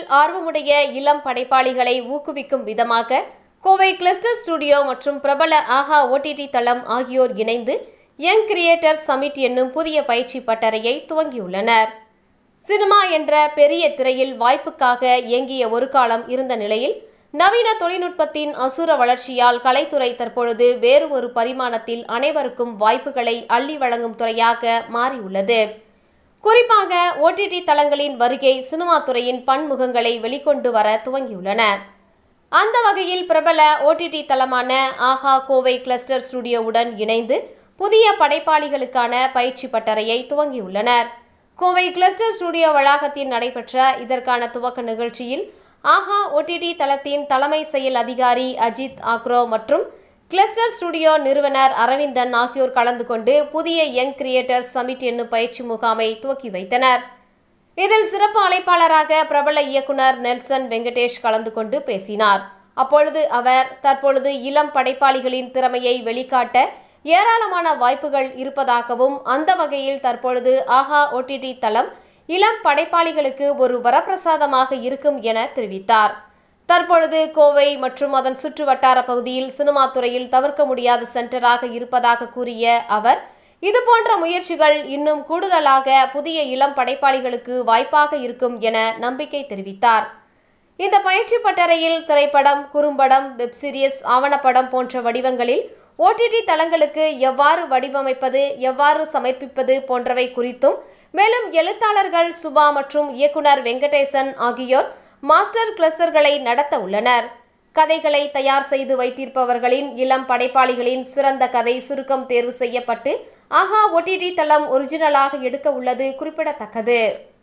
ஆர்வமுடைய இளம் படைப்பாளிகளை ஊக்குவிக்கும் விதமாக கோவை கிளஸ்டர் ஸ்டுடியோ மற்றும் பிரபல ஆஹா ஓடிடி தளம் ஆகியோர் இணைந்து யங் கிரியேட்டர் சமிட் என்னும் புதிய பயிற்சி பட்டறையை துவங்கியுள்ளனர் சினிமா என்ற பெரிய திரையில் வாய்ப்புக்காக இயங்கிய ஒரு காலம் இருந்த நிலையில் நவீன தொழில்நுட்பத்தின் அசுர வளர்ச்சியால் கலைத்துறை தற்பொழுது வேறு ஒரு பரிமாணத்தில் அனைவருக்கும் வாய்ப்புகளை அள்ளி வழங்கும் துறையாக மாறியுள்ளது குறிப்பாக ஓடிடி தளங்களின் வருகை சினிமா துறையின் பன்முகங்களை வெளிக்கொண்டு வர துவங்கியுள்ளன அந்த வகையில் பிரபல ஓடிடி தளமான ஆஹா கோவை கிளஸ்டர் ஸ்டுடியோவுடன் இணைந்து புதிய படைப்பாளிகளுக்கான பயிற்சி பட்டறையை துவங்கியுள்ளனர் கோவை கிளஸ்டர் ஸ்டுடியோ வளாகத்தில் நடைபெற்ற இதற்கான துவக்க நிகழ்ச்சியில் ஆஹா ஓடிடி தளத்தின் தலைமை செயல் அதிகாரி அஜித் ஆக்ரோ மற்றும் கிளஸ்டர் ஸ்டுடியோ நிறுவனர் அரவிந்தன் ஆகியோர் கலந்து கொண்டு புதிய யங் கிரியேட்டர் சமிட் என்னும் பயிற்சி முகாமை துவக்கி வைத்தனர் இதில் சிறப்பு அழைப்பாளராக பிரபல இயக்குனர் நெல்சன் வெங்கடேஷ் கலந்து கொண்டு பேசினார் அப்பொழுது அவர் தற்பொழுது இளம் படைப்பாளிகளின் திறமையை வெளிக்காட்ட ஏராளமான வாய்ப்புகள் இருப்பதாகவும் அந்த வகையில் தற்பொழுது ஆஹா ஓடிடி தளம் இளம் படைப்பாளிகளுக்கு ஒரு வரப்பிரசாதமாக இருக்கும் என தெரிவித்தார் தற்பொழுது கோவை மற்றும் அதன் சுற்று வட்டார பகுதியில் சினிமா துறையில் தவிர்க்க முடியாத சென்டராக இருப்பதாக கூறிய அவர் இதுபோன்ற முயற்சிகள் இன்னும் கூடுதலாக புதிய இளம் படைப்பாளிகளுக்கு வாய்ப்பாக இருக்கும் என நம்பிக்கை தெரிவித்தார் இந்த பயிற்சி பட்டறையில் திரைப்படம் குறும்படம் வெப் சீரிஸ் ஆவணப்படம் போன்ற வடிவங்களில் ஓடிடி தளங்களுக்கு எவ்வாறு வடிவமைப்பது எவ்வாறு சமர்ப்பிப்பது போன்றவை குறித்தும் மேலும் எழுத்தாளர்கள் சுபா மற்றும் இயக்குனர் வெங்கடேசன் ஆகியோர் மாஸ்டர் கிளஸ்டர்களை நடத்த உள்ளனர் கதைகளை தயார் செய்து வைத்திருப்பவர்களின் இளம் படைப்பாளிகளின் சிறந்த கதை சுருக்கம் தேர்வு செய்யப்பட்டு ஆஹா ஓடிடி தளம் ஒரிஜினலாக எடுக்க உள்ளது குறிப்பிடத்தக்கது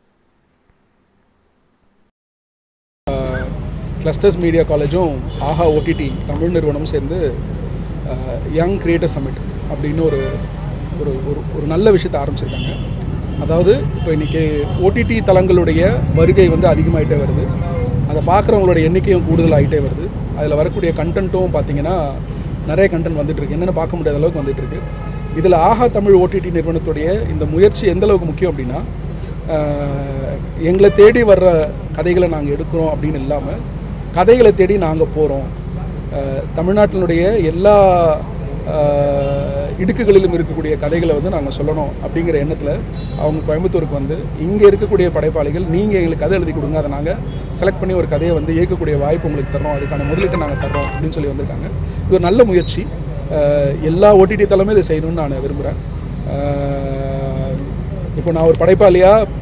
கிளஸ்டர்ஸ் மீடியா காலேஜும் ஆஹா ஓடிடி தமிழ் நிறுவனமும் சேர்ந்து யங் கிரியேட்டர் சமிட் அப்படின்னு ஒரு ஒரு ஒரு ஒரு நல்ல விஷயத்தை ஆரம்பிச்சிருக்காங்க அதாவது இப்போ இன்றைக்கி ஓடிடி தளங்களுடைய வருகை வந்து அதிகமாகிட்டே வருது அதை பார்க்குறவங்களோட எண்ணிக்கையும் கூடுதலாகிட்டே வருது அதில் வரக்கூடிய கண்டென்ட்டும் பார்த்தீங்கன்னா நிறைய கண்டென்ட் வந்துட்டுருக்கு என்னென்னு பார்க்க முடியாத அளவுக்கு வந்துட்டுருக்கு இதில் ஆஹா தமிழ் ஓடிடி நிறுவனத்துடைய இந்த முயற்சி எந்த அளவுக்கு முக்கியம் அப்படின்னா ஆஹ், எங்களை தேடி வர்ற கதைகளை நாங்கள் எடுக்கிறோம் அப்படின்னு இல்லாமல் கதைகளை தேடி நாங்கள் போகிறோம் தமிழ்நாட்டினுடைய எல்லா ஆஹ், இடுக்குகளிலும் இருக்கக்கூடிய கதைகளை வந்து நாங்கள் சொல்லணும் அப்படிங்கிற எண்ணத்தில் அவங்க கோயம்புத்தூருக்கு வந்து இங்கே இருக்கக்கூடிய படைப்பாளிகள் நீங்கள் எங்களுக்கு கதை எழுதி கொடுங்க அதை நாங்கள் செலக்ட் பண்ணி ஒரு கதையை வந்து இயக்கக்கூடிய வாய்ப்பு உங்களுக்கு தர்றோம் அதுக்கான முதலீட்டை நாங்கள் தர்றோம் அப்படின்னு சொல்லி வந்திருக்காங்க இது ஒரு நல்ல முயற்சி ஆஹ், எல்லா ஓடிடி தளமே இதை செய்யணும்னு நான் விரும்புகிறேன் இப்போ நான் ஒரு படைப்பாளியாக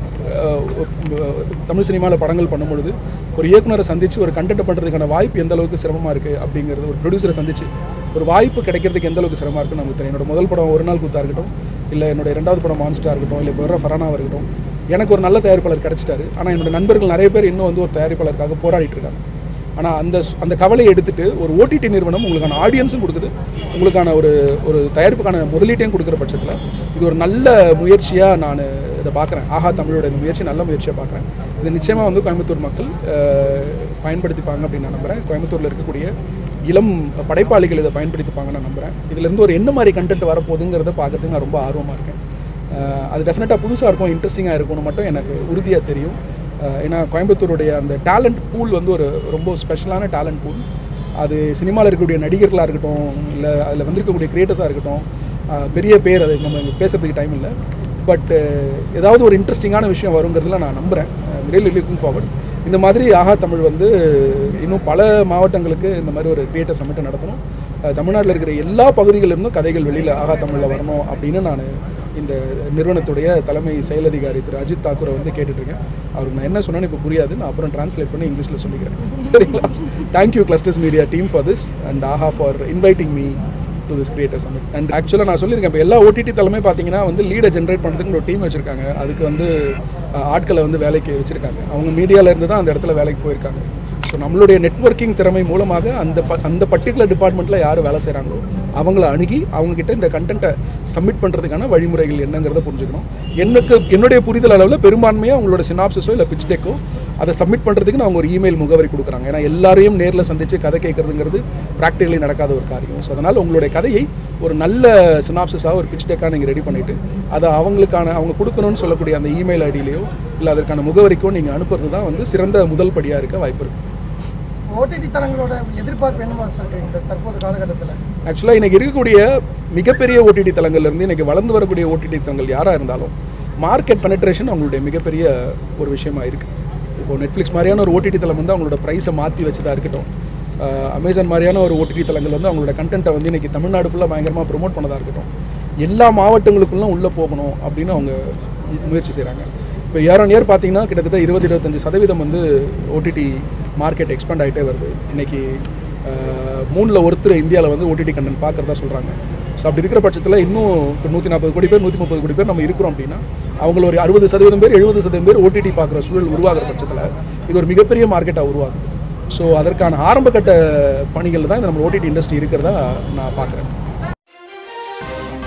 தமிழ் சினிமாவில் படங்கள் பண்ணும்பொழுது ஒரு இயக்குனரை சந்தித்து ஒரு கண்டென்ட் பண்ணுறதுக்கான வாய்ப்பு எந்த அளவுக்கு சிரமமாக இருக்குது அப்படிங்கிறது ஒரு ப்ரொடியூசரை சந்திச்சு ஒரு வாய்ப்பு கிடைக்கிறதுக்கு எந்த அளவுக்கு சிரமமாக இருக்குன்னு நமக்கு தெரியும் என்னோட முதல் படம் ஒரு நாள் கூத்தா இருக்கட்டும் இல்லை என்னோட இரண்டாவது படம் மான்ஸ்டாக இருக்கட்டும் இல்லை இப்போ வர ஃபரானாவாக இருக்கட்டும் எனக்கு ஒரு நல்ல தயாரிப்பாளர் கிடைச்சிட்டாரு ஆனால் என்னோட நண்பர்கள் நிறைய பேர் இன்னும் வந்து ஒரு தயாரிப்பாளருக்காக போராடிட்டு இருக்காங்க ஆனால் அந்த அந்த கவலையை எடுத்துட்டு ஒரு ஓடிடி நிறுவனம் உங்களுக்கான ஆடியன்ஸும் கொடுக்குது உங்களுக்கான ஒரு ஒரு தயாரிப்புக்கான முதலீட்டையும் கொடுக்குற பட்சத்தில் இது ஒரு நல்ல முயற்சியாக நான் இதை பார்க்குறேன் ஆஹா தமிழோட இந்த முயற்சி நல்ல முயற்சியாக பார்க்குறேன் இது நிச்சயமாக வந்து கோயம்புத்தூர் மக்கள் அஹ், பயன்படுத்திப்பாங்க அப்படின்னு நான் நம்புகிறேன் கோயம்புத்தூரில் இருக்கக்கூடிய இளம் படைப்பாளிகள் இதை பயன்படுத்திப்பாங்கன்னு நான் நம்புகிறேன் இதுலேருந்து ஒரு என்ன மாதிரி கண்டென்ட் வரப்போகுதுங்கிறத பார்க்கறதுக்கு நான் ரொம்ப ஆர்வமாக இருக்கேன் அஹ், அது டெஃபினட்டாக புதுசாக இருக்கும் இன்ட்ரெஸ்டிங்காக இருக்கும்னு மட்டும் எனக்கு உறுதியாக தெரியும் அஹ், ஏன்னா கோயம்புத்தூருடைய அந்த டேலண்ட் பூல் வந்து ஒரு ரொம்ப ஸ்பெஷலான டேலண்ட் பூல் அது சினிமாவில் இருக்கக்கூடிய நடிகர்களாக இருக்கட்டும் இல்லை அதில் வந்திருக்கக்கூடிய கிரியேட்டர்ஸாக இருக்கட்டும் அஹ், பெரிய பேர் அது நம்ம இங்க பேசுறதுக்கு டைம் இல்லை பட் ஏதாவது ஒரு இன்ட்ரெஸ்டிங்கான விஷயம் வருங்கிறதுல நான் நம்புகிறேன் ரியலி லுக்கிங் ஃபார்வர்ட் இந்த மாதிரி ஆஹா தமிழ் வந்து இன்னும் பல மாவட்டங்களுக்கு இந்த மாதிரி ஒரு கிரியேட்டர் சமிட்டை நடத்தணும் அஹ், தமிழ்நாட்டில் இருக்கிற எல்லா பகுதிகளிலிருந்தும் கதைகள் வெளியில் ஆஹா தமிழில் வரணும் அப்படின்னு நான் இந்த நிறுவனத்துடைய தலைமை செயல் அதிகாரி திரு அஜித் தாக்கூரை வந்து கேட்டுட்ருக்கேன் அவருக்கு நான் என்ன சொன்னேன்னு இப்போ புரியாது நான் அப்புறம் ட்ரான்ஸ்லேட் பண்ணி இங்கிலீஷில் சொல்லிக்கிறேன் சரிங்களா thank you Clusters Media team for this and Aha for inviting me to this creator summit and ஆக்சுவலாக நான் சொல்லியிருக்கேன் இப்போ எல்லா ஓடிடி தலைமை பார்த்தீங்கன்னா வந்து லீடை ஜென்ரேட் பண்ணுறதுக்கு ஒரு டீம் வச்சுருக்காங்க அதுக்கு வந்து அஹ், ஆட்களை வந்து வேலைக்கு வச்சுருக்காங்க அவங்க மீடியாவில் இருந்து தான் அந்த இடத்துல வேலைக்கு போயிருக்காங்க ஸோ நம்மளுடைய நெட்வொர்க்கிங் திறமை மூலமாக அந்த ப அந்த பர்டிகுலர் டிபார்ட்மெண்ட்டில் யார் வேலை செய்கிறாங்களோ அவங்கள அணுகி அவங்கக்கிட்ட இந்த கண்டென்ட்டை சப்மிட் பண்ணுறதுக்கான வழிமுறைகள் என்னங்கிறத புரிஞ்சுக்கணும் எனக்கு என்னுடைய புரிதல் அளவில் பெரும்பான்மையாக அவங்களோட சினாப்சிஸோ இல்லை பிச் டெக்கோ அதை சப்மிட் பண்ணுறதுக்கு நான் அவங்க ஒரு இமெயில் முகவரி கொடுக்குறாங்க ஏன்னா எல்லாரையும் நேரில் சந்தித்து கதை கேட்குறதுங்கிறது ப்ராக்டிகலி நடக்காத ஒரு காரியம் ஸோ அதனால் உங்களுடைய கதையை ஒரு நல்ல சினாப்சிஸாக ஒரு பிச் டெக்காக நீங்கள் ரெடி பண்ணிவிட்டு அதை அவங்களுக்கான அவங்க கொடுக்கணும்னு சொல்லக்கூடிய அந்த இமெயில் ஐடியிலையோ இல்லை அதற்கான முகவரிக்கோ நீங்கள் அனுப்புறது தான் வந்து சிறந்த முதல் படியாக இருக்க வாய்ப்பு இருக்குது ஓடிடி தளங்களோட எதிர்பார்ப்பு என்னமா சார் இந்த தற்போது காலகட்டத்தில் ஆக்சுவலாக இன்றைக்கி இருக்கக்கூடிய மிகப்பெரிய ஓடிடி தளங்கள்லேருந்து இன்றைக்கி வளர்ந்து வரக்கூடிய ஓடிடி தளங்கள் யாராக இருந்தாலும் மார்க்கெட் பெனட்ரேஷன் அவங்களுடைய மிகப்பெரிய ஒரு விஷயமா இருக்குது இப்போ நெட்ஃப்ளிக்ஸ் மாதிரியான ஒரு ஓடிடி தளம் வந்து அவங்களோட ப்ரைஸை மாற்றி வச்சதா இருக்கட்டும் அமேசான் மாதிரியான ஒரு ஓடிடி தளங்கள் வந்து அவங்களோட கண்டென்ட்டை வந்து இன்றைக்கி தமிழ்நாடு ஃபுல்லாக பயங்கரமாக ப்ரொமோட் பண்ணதாக இருக்கட்டும் எல்லா மாவட்டங்களுக்குள்ளும் உள்ளே போகணும் அப்படின்னு அவங்க முயற்சி செய்கிறாங்க இப்போ இயர் ஆன் இயர் பார்த்தீங்கன்னா கிட்டத்தட்ட இருபது இருபத்தஞ்சு சதவீதம் வந்து ஓடிடி மார்க்கெட் எக்ஸ்பேண்ட் ஆகிட்டே வருது இன்றைக்கி மூணில் ஒருத்தர் இந்தியாவில் வந்து ஓடிடி கண்டென்ட் பார்க்குறதா சொல்கிறாங்க ஸோ அப்படி இருக்கிற பட்சத்தில் இன்னும் இப்போ நூற்றி நாற்பது கோடி பேர் நூற்றி முப்பது கோடி பேர் நம்ம இருக்கிறோம் அப்படின்னா அவங்கள ஒரு அறுபது சதவீதம் பேர் எழுபது சதவீதம் பேர் ஓடிடி பார்க்குற சூழல் உருவாகிற பட்சத்தில் இது ஒரு மிகப்பெரிய மார்க்கெட்டாக உருவாகுது ஸோ அதற்கான ஆரம்ப கட்ட பணிகள் தான் இந்த நம்ம ஓடிடி இண்டஸ்ட்ரி இருக்கிறதா நான் பார்க்குறேன்